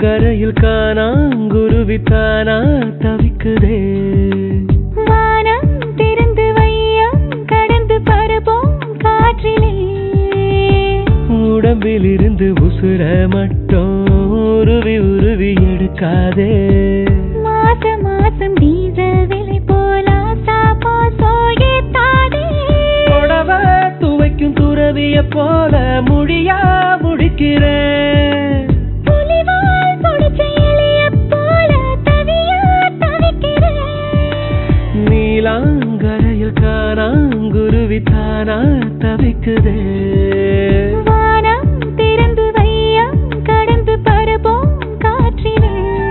நீலாங்கரையில் காணாங்குருவி தானா தவிக்குதே வானம் திறந்து வையம் கடந்து பரப்போம் காற்றிலே உடம்பில் இருந்து உசுர மட்டும் உருவி உருவி எடுக்காதே மாசம் மாசம் டீசல் விலை போல சாப்பா சோயத்தாதே புடவ துவைக்கும் துறவிய போல முடியா முடிக்கிறேன் புலிவால் புடிச்ச எலியைப் போல தவியா தவிக்கிறேன் நீலாங்கரையில் காணாங்குருவி தானா தவிக்குதே வானம் திறந்து வையம் கடந்து பரப்போம் காற்றிலே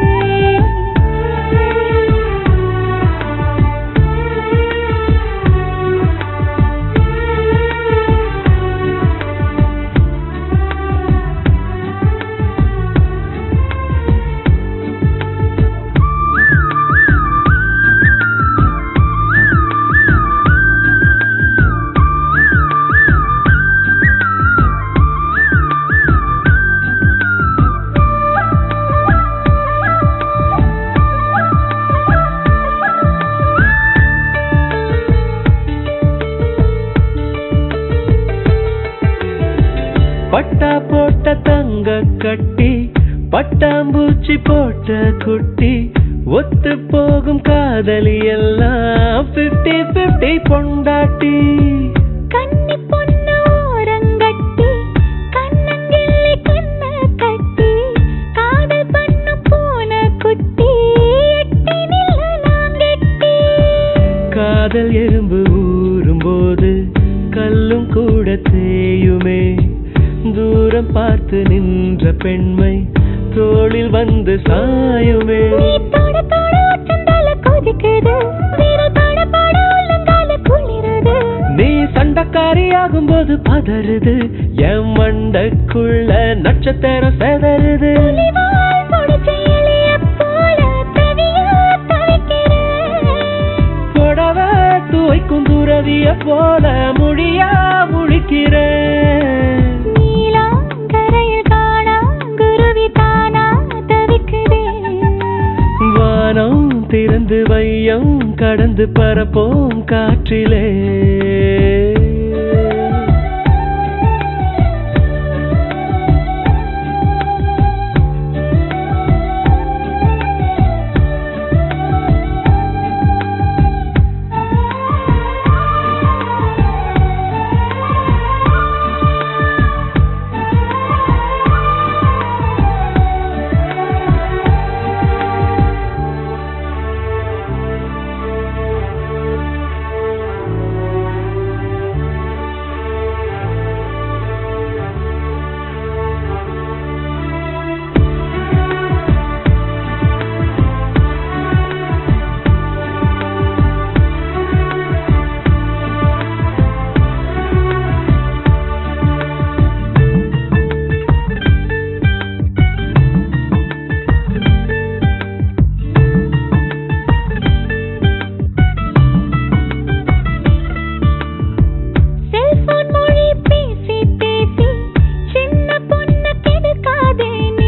பட்டா போட்ட தங்க கட்டி பட்டாம்பூச்சி போட்ட குட்டி ஒத்து போகும் காதலி எல்லாம் பிப்டி பிப்டி பொண்டாட்டி கன்னி பொண்ணு ஓரங்கட்டி கண்ணங்கிள்ளி கண்ண கட்டி காதல் பண்ணு போன குட்டி எட்டி நில்ல நாங்கெட்டி காதல் எறும்பு ஊறும் போது கல்லும் கூட தேயுமே தூரம் பார்த்து நின்ற பெண்மை தோளில் வந்து சாயுமே நீ தொட தொட உச்சந்தால கொதிக்குது விரல் பட பட உள்ளங்கால குளிருது நீ சண்டக்காரி ஆகும்போது பதறுது என் மண்டக்குள்ள நட்சத்திரம் செதறுது புலிவால் புடிச்ச எலியைப் போல தவியா தவிக்கிறேன் புடவ துவைக்கும் துறவிய போல முடியா முழிக்கிறேன் நீலாங்கரையில் காணா குருவி தானா தவிக்குதே வானம் திறந்து வையம் கடந்து பரப்போம் காற்றிலே செல்போன் மொழி பேசி பேசி சின்ன பொண்ணு கெடுக்காதே நீ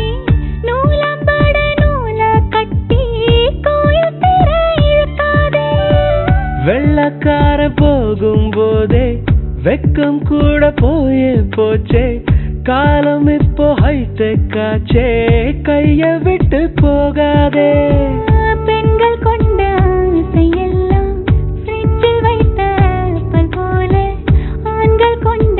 நூலம்பட நூல கட்டி கோயில் திற இழுக்காதே வெள்ளக்கார போகும் போதே வெக்கம் கூட போயே போச்சே காலம் இப்போ ஹைடெக் ஆச்சே கைய விட்டு போகாதே பெண்கள் கொண்ட ஆசையெல்லாம் ஃப்ரிட்ஜில் வைத்த ஆப்பிள் போல ஆண்கள் கொண்ட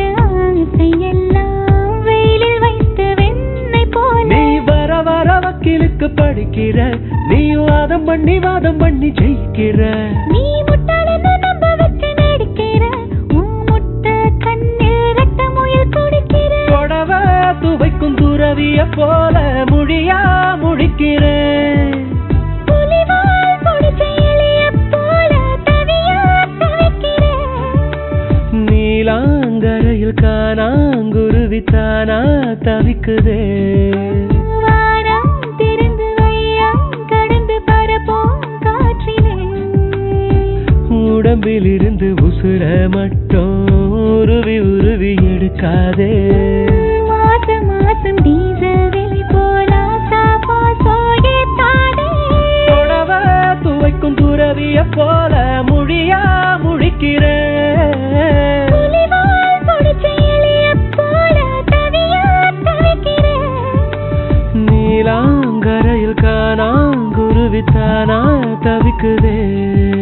ஆசையெல்லாம் வெயிலில் வைத்த வெண்ணெய் போல நீ வர வர வக்கீலுக்கு படிக்கிற நீ வாதம் பண்ணி வாதம் பண்ணி ஜெயிக்கிற நீ முட்டாளன்னு நம்ப வச்சு நடிக்கிற உன் முட்டை கண்ணில் ரத்த முயல் குடிக்கிற புடவ துவைக்கும் துறவிய போல முடியா முடிக்கிறேன் புலிவால் புடிச்ச எலியைப் போல தவியா தவிக்கிறேன் நீலாங்கரையில் காணாங்குருவி தானா தவிக்குதே வானம் திறந்து வையம் கடந்து பரப்போம் காற்றிலே உடம்பில் இருந்து உசுர மட்டும் உருவி உருவி எடுக்காதே மாசம் மாசம் டீசல் விலை போல சாப்பா போல முழியா முழிக்கிறேன் புலிவால் புடிச்ச எலியைப் போல தவியா தவிக்கிறேன். நீலாங்கரையில் காணாங்குருவித்தானா தவிக்குதே